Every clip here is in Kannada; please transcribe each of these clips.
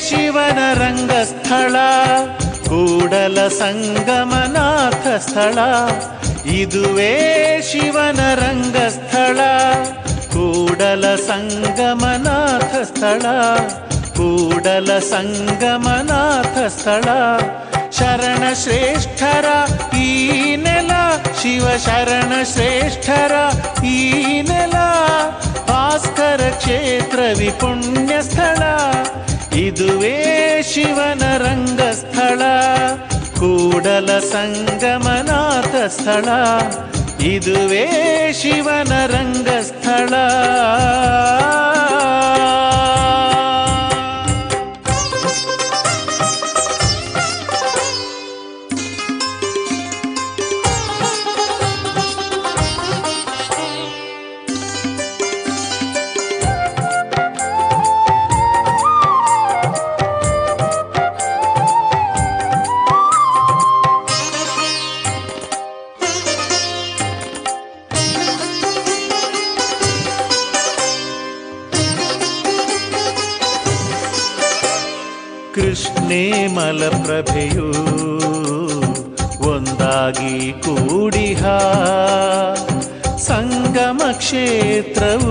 ಶಿವನ ರಂಗಸ್ಥಳ ಕೂಡಲ ಸಂಗಮನಾಥ ಸ್ಥಳ ಇದುವೇ ಶಿವನ ರಂಗಸ್ಥಳ ಕೂಡಲ ಸಂಗಮನಾಥ ಸ್ಥಳ ಕೂಡಲ ಸಂಗಮನಾಥ ಸ್ಥಳ ಶರಣ ಶ್ರೇಷ್ಠರ ಈ ನೆಲ ಶಿವ ಶರಣ ಶ್ರೇಷ್ಠರ ಈ ನೆಲ ಭಾಸ್ಕರ ಕ್ಷೇತ್ರ ವಿಪುಣ್ಯ ಸ್ಥಳ ಇದುವೇ ಶಿವನ ರಂಗಸ್ಥಳ ಕೂಡಲ ಸಂಗಮನಾಥ ಸ್ಥಳ ಇದುವೇ ಶಿವನ ರಂಗಸ್ಥಳ ಕೃಷ್ಣೇ ಮಲಪ್ರಭೆಯು ಒಂದಾಗಿ ಕೂಡಿಹ ಸಂಗಮ ಕ್ಷೇತ್ರವು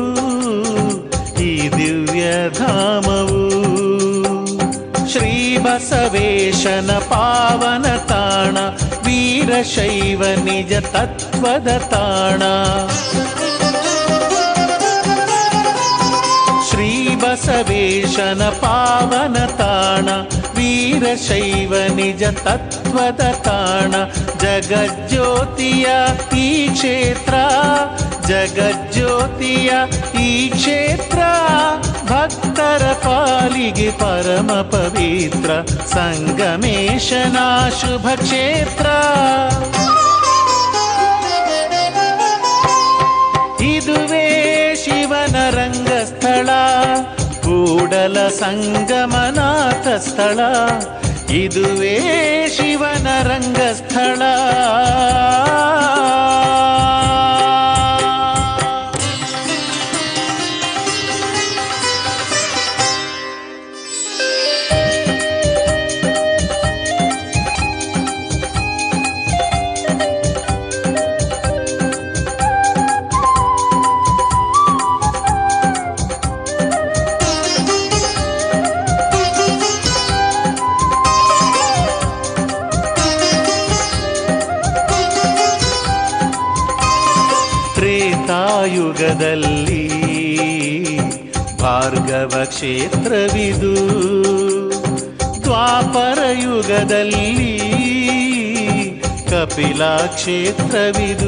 ಈ ದಿವ್ಯ ಧಾಮವು ಶ್ರೀ ಬಸವೇಶನ ಪಾವನ ತಾಣ ವೀರಶೈವ ನಿಜ ತತ್ವದ ತಾಣ ಶ್ರೀ ಬಸವೇಶನ ಪಾವನ ತಾಣ ವೀರಶೈವ ನಿಜ ತತ್ವದ ತಾಣ ಜಗಜ್ಯೋತಿಯ ಈ ಕ್ಷೇತ್ರ ಜಗಜ್ಯೋತಿಯ ಈ ಕ್ಷೇತ್ರ ಭಕ್ತರ ಪಾಲಿಗೆ ಪರಮ ಪವಿತ್ರ ಸಂಗಮೇಶನ ಶುಭ ಕ್ಷೇತ್ರ ಇದುವೇ ಶಿವನ ರಂಗಸ್ಥಳ ಕೂಡಲ ಸಂಗಮನಾಥ ಸ್ಥಳ ಇದುವೇ ಶಿವನ ರಂಗಸ್ಥಳ ತ್ರೇತಾಯುಗದಲ್ಲಿ ಭಾರ್ಗವ ಕ್ಷೇತ್ರವಿದು ದ್ವಾಪರ ಯುಗದಲ್ಲಿ ಕಪಿಲ ಕ್ಷೇತ್ರವಿದು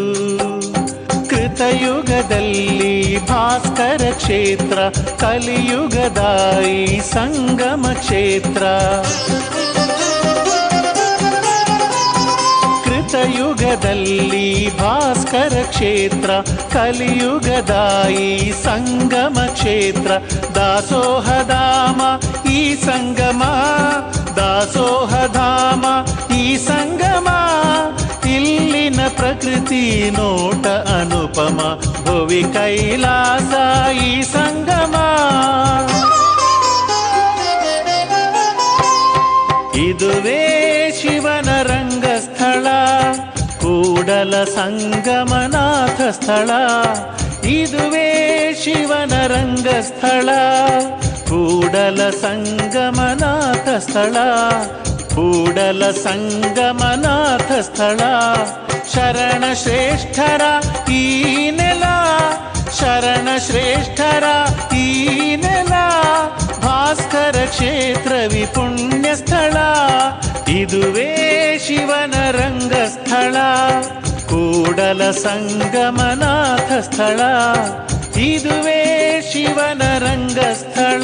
ಕೃತಯುಗದಲ್ಲಿ ಭಾಸ್ಕರ ಕ್ಷೇತ್ರ ಕಲಿಯುಗದಾಯಿ ಸಂಗಮ ಕ್ಷೇತ್ರ ಕೃತಯುಗದಲ್ಲಿ ಭಾಸ್ಕರ ಕ್ಷೇತ್ರ ಕಲಿಯುಗದಾಯಿ ಸಂಗಮ ಕ್ಷೇತ್ರ ದಾಸೋಹಧಾಮ ಈ ಸಂಗಮ ದಾಸೋಹಧಾಮ ಈ ಸಂಗಮ ಇಲ್ಲಿನ ಪ್ರಕೃತಿ ನೋಟ ಅನುಪಮ ಭುವಿ ಕೈಲಾಸ ಈ ಸಂಗಮ ಇದುವೇ ಶಿವನ ರಂಗಸ್ಥಳ ಕೂಡಲ ಸಂಗಮನಾಥ ಸ್ಥಳ ಇದುವೇ ಶಿವನ ರಂಗಸ್ಥಳ ಕೂಡಲ ಸಂಗಮನಾಥ ಸ್ಥಳ ಕೂಡಲ ಸಂಗಮನಾಥ ಸ್ಥಳ ಶರಣ ಶ್ರೇಷ್ಠರ ಈ ನೆಲ ಶರಣ ಶ್ರೇಷ್ಠರ ಈ ನೆಲ ಭಾಸ್ಕರ ಕ್ಷೇತ್ರ ವಿಪುಣ್ಯ ಸ್ಥಳ ಇದುವೇ ಶಿವನ ರಂಗಸ್ಥಳ ಕೂಡಲ ಸಂಗಮನಾಥ ಸ್ಥಳ ಇದುವೇ ಶಿವನ ರಂಗಸ್ಥಳ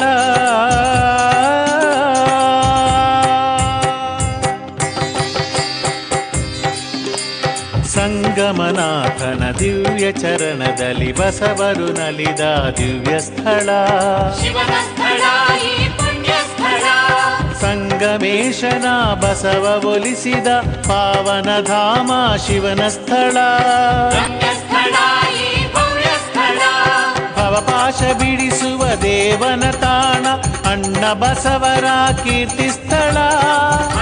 ಸಂಗಮನಾಥನ ದಿವ್ಯ ಚರಣದಲ್ಲಿ ಬಸವರು ನಲಿದ ದಿವ್ಯ ಸ್ಥಳ ಶಿವನ ಸ್ಥಳ ಈ ಪುಣ್ಯ ಸ್ಥಳ ಸಂಗಮೇಶನ ಬಸವ ಒಲಿಸಿದ ಪಾವನ ಧಾಮ ಶಿವನ ಸ್ಥಳ ರಮ್ಯ ಸ್ಥಳ ಈ ಭವ್ಯ ಸ್ಥಳ ಭವಪಾಶ ಬಿಡಿಸುವ ದೇವನ ತಾಣ ಅಣ್ಣ ಬಸವರ ಕೀರ್ತಿ ಸ್ಥಳ